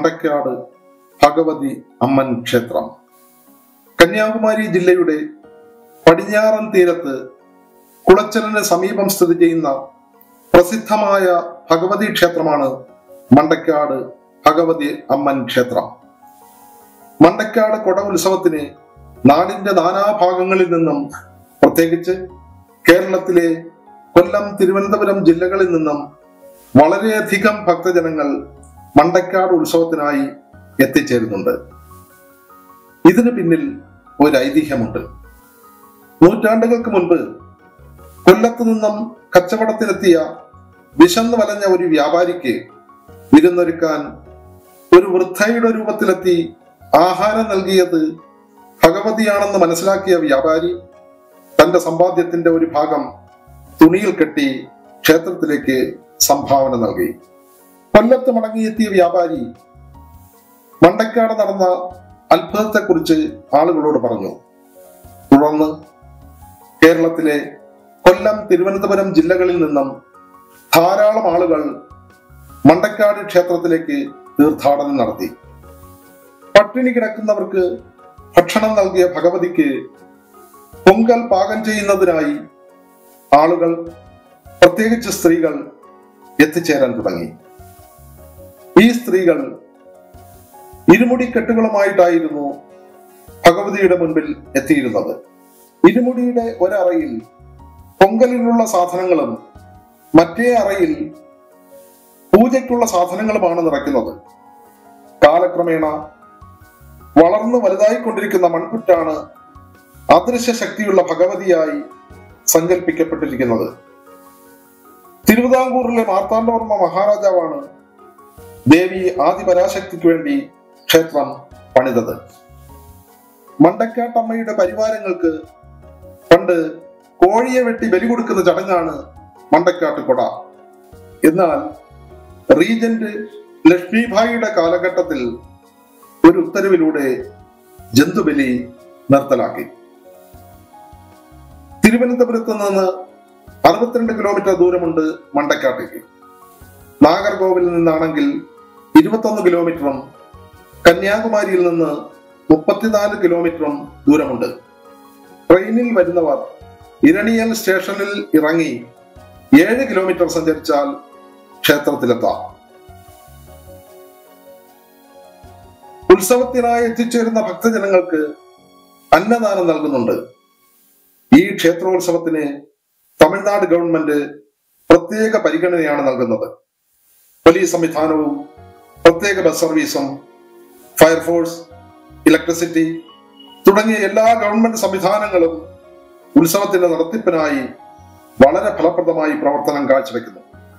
മണ്ടക്കാട് ഭഗവതി അമ്മൻ ക്ഷേത്രം കന്യാകുമാരി ജില്ലയുടെ പടിഞ്ഞാറൻ തീരത്ത് കുളച്ചലിന് സമീപം സ്ഥിതി ചെയ്യുന്ന പ്രസിദ്ധമായ ഭഗവതി ക്ഷേത്രമാണ് മണ്ടക്കാട് ഭഗവതി അമ്മൻ ക്ഷേത്രം മണ്ടക്കാട് കൊട ഉത്സവത്തിന് നാടിന്റെ നാനാഭാഗങ്ങളിൽ നിന്നും പ്രത്യേകിച്ച് കേരളത്തിലെ കൊല്ലം തിരുവനന്തപുരം ജില്ലകളിൽ നിന്നും വളരെയധികം ഭക്തജനങ്ങൾ മണ്ടക്കാട് ഉത്സവത്തിനായി എത്തിച്ചേരുന്നുണ്ട് ഇതിന് പിന്നിൽ ഒരു ഐതിഹ്യമുണ്ട് നൂറ്റാണ്ടുകൾക്ക് മുൻപ് കൊല്ലത്ത് നിന്നും കച്ചവടത്തിനെത്തിയ വിശന്ന് വലഞ്ഞ ഒരു വ്യാപാരിക്ക് വിരുന്നൊരുക്കാൻ ഒരു വൃദ്ധയുടെ രൂപത്തിലെത്തി ആഹാരം നൽകിയത് ഭഗവതിയാണെന്ന് മനസ്സിലാക്കിയ വ്യാപാരി തന്റെ സമ്പാദ്യത്തിന്റെ ഒരു ഭാഗം തുണിയിൽ കെട്ടി ക്ഷേത്രത്തിലേക്ക് സംഭാവന നൽകി കൊല്ലത്ത് മടങ്ങിയെത്തിയ വ്യാപാരി മണ്ടക്കാട് നടന്ന അത്ഭുതത്തെക്കുറിച്ച് ആളുകളോട് പറഞ്ഞു തുടർന്ന് കേരളത്തിലെ കൊല്ലം തിരുവനന്തപുരം ജില്ലകളിൽ നിന്നും ധാരാളം ആളുകൾ മണ്ടക്കാട് ക്ഷേത്രത്തിലേക്ക് തീർത്ഥാടനം നടത്തി പട്ടിണി കിടക്കുന്നവർക്ക് ഭക്ഷണം നൽകിയ ഭഗവതിക്ക് പൊങ്കൽ പാകം ചെയ്യുന്നതിനായി ആളുകൾ പ്രത്യേകിച്ച് സ്ത്രീകൾ എത്തിച്ചേരാൻ തുടങ്ങി ഈ സ്ത്രീകൾ ഇരുമുടി കെട്ടുകളുമായിട്ടായിരുന്നു ഭഗവതിയുടെ മുൻപിൽ എത്തിയിരുന്നത് ഇരുമുടിയുടെ ഒരറയിൽ പൊങ്കലിനുള്ള സാധനങ്ങളും മറ്റേ അറയിൽ പൂജയ്ക്കുള്ള സാധനങ്ങളുമാണ് നിറയ്ക്കുന്നത് കാലക്രമേണ വളർന്നു വലുതായിക്കൊണ്ടിരിക്കുന്ന മൺപുറ്റാണ് അദൃശ്യ ശക്തിയുള്ള ഭഗവതിയായി സങ്കല്പിക്കപ്പെട്ടിരിക്കുന്നത് തിരുവിതാംകൂറിലെ മാർത്താണ്ഡവർമ്മ മഹാരാജാവാണ് ദേവി ആദിപരാശക്തിക്ക് വേണ്ടി ക്ഷേത്രം പണിതത് മണ്ടക്കാട്ടമ്മയുടെ പരിവാരങ്ങൾക്ക് പണ്ട് കോഴിയെ വെട്ടി ബലി കൊടുക്കുന്ന ചടങ്ങാണ് മണ്ടക്കാട്ട് കൊട എന്നാൽ റീജന്റ് ലക്ഷ്മിഭായിയുടെ കാലഘട്ടത്തിൽ ഒരു ഉത്തരവിലൂടെ ജന്തുബലി നിർത്തലാക്കി തിരുവനന്തപുരത്ത് നിന്ന് അറുപത്തിരണ്ട് കിലോമീറ്റർ ദൂരമുണ്ട് മണ്ടക്കാട്ടേക്ക് നാഗർകോവിലിൽ നിന്നാണെങ്കിൽ ഇരുപത്തൊന്ന് കിലോമീറ്ററും കന്യാകുമാരിയിൽ നിന്ന് മുപ്പത്തിനാല് കിലോമീറ്ററും ദൂരമുണ്ട് ട്രെയിനിൽ വരുന്നവർ ഇരണിയൽ സ്റ്റേഷനിൽ ഇറങ്ങി ഏഴ് കിലോമീറ്റർ സഞ്ചരിച്ചാൽ ക്ഷേത്രത്തിലെത്താം ഉത്സവത്തിനായി എത്തിച്ചേരുന്ന ഭക്തജനങ്ങൾക്ക് അന്നദാനം നൽകുന്നുണ്ട് ഈ ക്ഷേത്രോത്സവത്തിന് തമിഴ്നാട് ഗവൺമെന്റ് പ്രത്യേക പരിഗണനയാണ് നൽകുന്നത് പോലീസ് സംവിധാനവും പ്രത്യേക ബസ് സർവീസും ഫയർഫോഴ്സ് ഇലക്ട്രിസിറ്റി തുടങ്ങിയ എല്ലാ ഗവൺമെന്റ് സംവിധാനങ്ങളും ഉത്സവത്തിന്റെ നടത്തിപ്പിനായി വളരെ ഫലപ്രദമായി പ്രവർത്തനം കാഴ്ചവെക്കുന്നു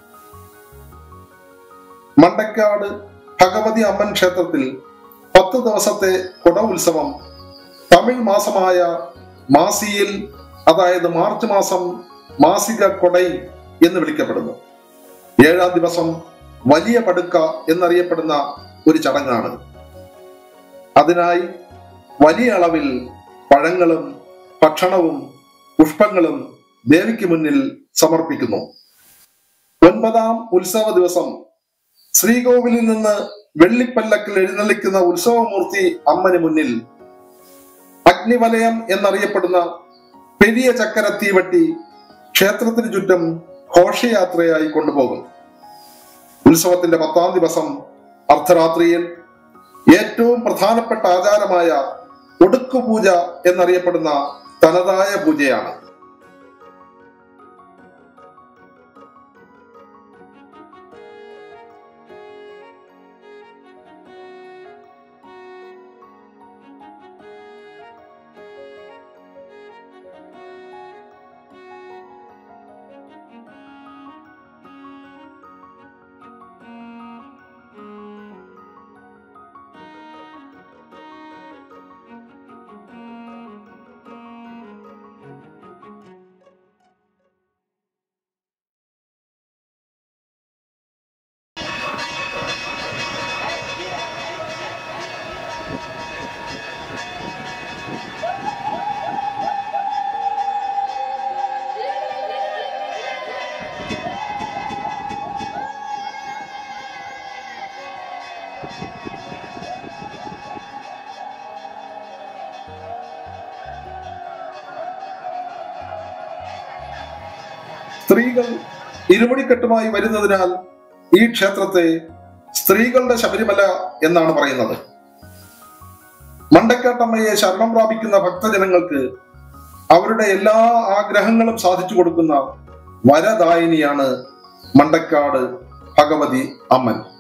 മണ്ടക്കാട് ഭഗവതി അമ്മൻ ക്ഷേത്രത്തിൽ പത്ത് ദിവസത്തെ കൊട ഉത്സവം തമിഴ് മാസമായ മാസിയിൽ അതായത് മാർച്ച് മാസം മാസിക കൊടൈ എന്ന് വിളിക്കപ്പെടുന്നു ഏഴാം ദിവസം വലിയ പടുക്ക എന്നറിയപ്പെടുന്ന ഒരു ചടങ്ങാണ് അതിനായി വലിയ അളവിൽ പഴങ്ങളും ഭക്ഷണവും പുഷ്പങ്ങളും ദേവിക്ക് മുന്നിൽ സമർപ്പിക്കുന്നു ഒൻപതാം ഉത്സവ ദിവസം ശ്രീകോവിലിൽ നിന്ന് വെള്ളിപ്പല്ലക്കിൽ എഴുന്നള്ളിക്കുന്ന ഉത്സവമൂർത്തി അമ്മന് മുന്നിൽ അഗ്നിവലയം എന്നറിയപ്പെടുന്ന പെരിയ ചക്കര തീവട്ടി ക്ഷേത്രത്തിന് ചുറ്റും ഘോഷയാത്രയായി കൊണ്ടുപോകും ഉത്സവത്തിന്റെ പത്താം ദിവസം അർദ്ധരാത്രിയിൽ ഏറ്റവും പ്രധാനപ്പെട്ട ആചാരമായ ഒടുക്കുപൂജ എന്നറിയപ്പെടുന്ന തനതായ പൂജയാണ് സ്ത്രീകൾ ഇരുമുടിക്കെട്ടുമായി വരുന്നതിനാൽ ഈ ക്ഷേത്രത്തെ സ്ത്രീകളുടെ ശബരിമല എന്നാണ് പറയുന്നത് മണ്ടക്കാട്ടമ്മയെ ശരണം പ്രാപിക്കുന്ന ഭക്തജനങ്ങൾക്ക് അവരുടെ എല്ലാ ആഗ്രഹങ്ങളും സാധിച്ചു കൊടുക്കുന്ന വരദായിനിയാണ് മണ്ടക്കാട് ഭഗവതി അമ്മൻ